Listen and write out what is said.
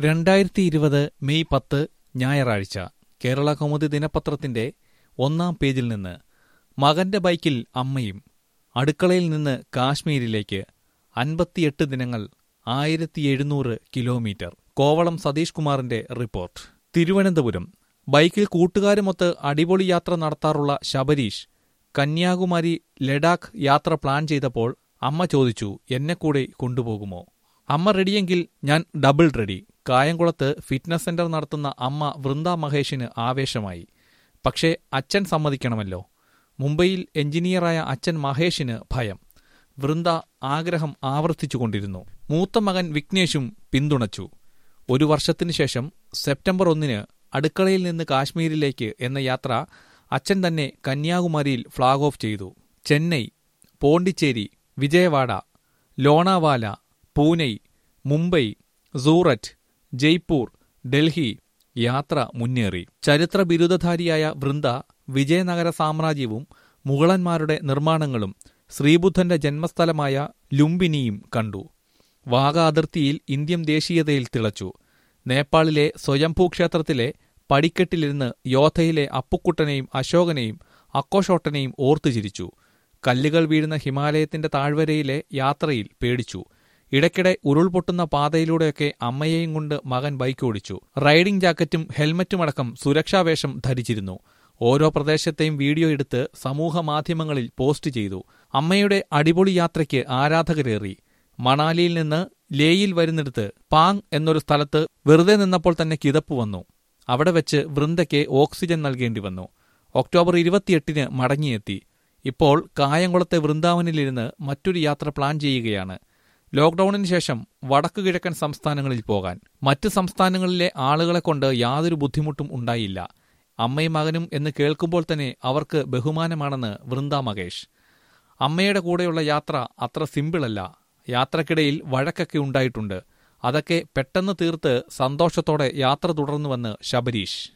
രണ്ടായിരത്തി ഇരുപത് മെയ് പത്ത് ഞായറാഴ്ച കേരള കൗമുദി ദിനപത്രത്തിന്റെ ഒന്നാം പേജിൽ നിന്ന് മകന്റെ ബൈക്കിൽ അമ്മയും അടുക്കളയിൽ നിന്ന് കാശ്മീരിലേക്ക് അൻപത്തിയെട്ട് ദിനങ്ങൾ ആയിരത്തി എഴുന്നൂറ് കിലോമീറ്റർ കോവളം സതീഷ് കുമാറിന്റെ റിപ്പോർട്ട് തിരുവനന്തപുരം ബൈക്കിൽ കൂട്ടുകാരുമൊത്ത് അടിപൊളി യാത്ര നടത്താറുള്ള ശബരീഷ് കന്യാകുമാരി ലഡാക്ക് യാത്ര പ്ലാൻ ചെയ്തപ്പോൾ അമ്മ ചോദിച്ചു എന്നെ കൂടെ കൊണ്ടുപോകുമോ അമ്മ റെഡിയെങ്കിൽ ഞാൻ ഡബിൾ റെഡി കായംകുളത്ത് ഫിറ്റ്നസ് സെന്റർ നടത്തുന്ന അമ്മ വൃന്ദ മഹേഷിന് ആവേശമായി പക്ഷേ അച്ഛൻ സമ്മതിക്കണമല്ലോ മുംബൈയിൽ എഞ്ചിനീയറായ അച്ഛൻ മഹേഷിന് ഭയം വൃന്ദ ആഗ്രഹം ആവർത്തിച്ചുകൊണ്ടിരുന്നു മൂത്ത മകൻ വിഘ്നേഷും പിന്തുണച്ചു ഒരു വർഷത്തിനു ശേഷം സെപ്റ്റംബർ ഒന്നിന് അടുക്കളയിൽ നിന്ന് കാശ്മീരിലേക്ക് എന്ന യാത്ര അച്ഛൻ തന്നെ കന്യാകുമാരിയിൽ ഫ്ളാഗ് ഓഫ് ചെയ്തു ചെന്നൈ പോണ്ടിച്ചേരി വിജയവാഡ ലോണാവാല പൂനെ മുംബൈ സൂററ്റ് ജയ്പൂർ ഡൽഹി യാത്ര മുന്നേറി ചരിത്ര ബിരുദധാരിയായ വൃന്ദ വിജയനഗര സാമ്രാജ്യവും മുഗളന്മാരുടെ നിർമ്മാണങ്ങളും ശ്രീബുദ്ധന്റെ ജന്മസ്ഥലമായ ലുംബിനിയും കണ്ടു വാഗ അതിർത്തിയിൽ ഇന്ത്യൻ ദേശീയതയിൽ തിളച്ചു നേപ്പാളിലെ സ്വയംഭൂ ക്ഷേത്രത്തിലെ പടിക്കെട്ടിലിരുന്ന് യോധയിലെ അപ്പുക്കുട്ടനെയും അശോകനെയും അക്കോഷോട്ടനെയും ഓർത്തുചിരിച്ചു കല്ലുകൾ വീഴുന്ന ഹിമാലയത്തിന്റെ താഴ്വരയിലെ യാത്രയിൽ പേടിച്ചു ഇടയ്ക്കിടെ ഉരുൾപൊട്ടുന്ന പാതയിലൂടെയൊക്കെ അമ്മയെയും കൊണ്ട് മകൻ ബൈക്ക് ഓടിച്ചു റൈഡിംഗ് ജാക്കറ്റും ഹെൽമറ്റുമടക്കം സുരക്ഷാവേഷം ധരിച്ചിരുന്നു ഓരോ പ്രദേശത്തെയും വീഡിയോ എടുത്ത് സമൂഹ മാധ്യമങ്ങളിൽ പോസ്റ്റ് ചെയ്തു അമ്മയുടെ അടിപൊളി യാത്രയ്ക്ക് ആരാധകരേറി മണാലിയിൽ നിന്ന് ലേയിൽ വരുന്നിടത്ത് പാങ് എന്നൊരു സ്ഥലത്ത് വെറുതെ നിന്നപ്പോൾ തന്നെ കിതപ്പ് വന്നു അവിടെ വെച്ച് വൃന്ദയ്ക്ക് ഓക്സിജൻ നൽകേണ്ടി വന്നു ഒക്ടോബർ ഇരുപത്തിയെട്ടിന് മടങ്ങിയെത്തി ഇപ്പോൾ കായംകുളത്തെ വൃന്ദാവനിലിരുന്ന് മറ്റൊരു യാത്ര പ്ലാൻ ചെയ്യുകയാണ് ലോക്ഡൌണിന് ശേഷം വടക്കു കിഴക്കൻ സംസ്ഥാനങ്ങളിൽ പോകാൻ മറ്റ് സംസ്ഥാനങ്ങളിലെ ആളുകളെ കൊണ്ട് യാതൊരു ബുദ്ധിമുട്ടും ഉണ്ടായില്ല അമ്മയും മകനും എന്ന് കേൾക്കുമ്പോൾ തന്നെ അവർക്ക് ബഹുമാനമാണെന്ന് വൃന്ദ മകേഷ് അമ്മയുടെ കൂടെയുള്ള യാത്ര അത്ര സിമ്പിളല്ല യാത്രക്കിടയിൽ വഴക്കൊക്കെ ഉണ്ടായിട്ടുണ്ട് അതൊക്കെ പെട്ടെന്ന് തീർത്ത് സന്തോഷത്തോടെ യാത്ര തുടർന്നുവെന്ന് ശബരീഷ്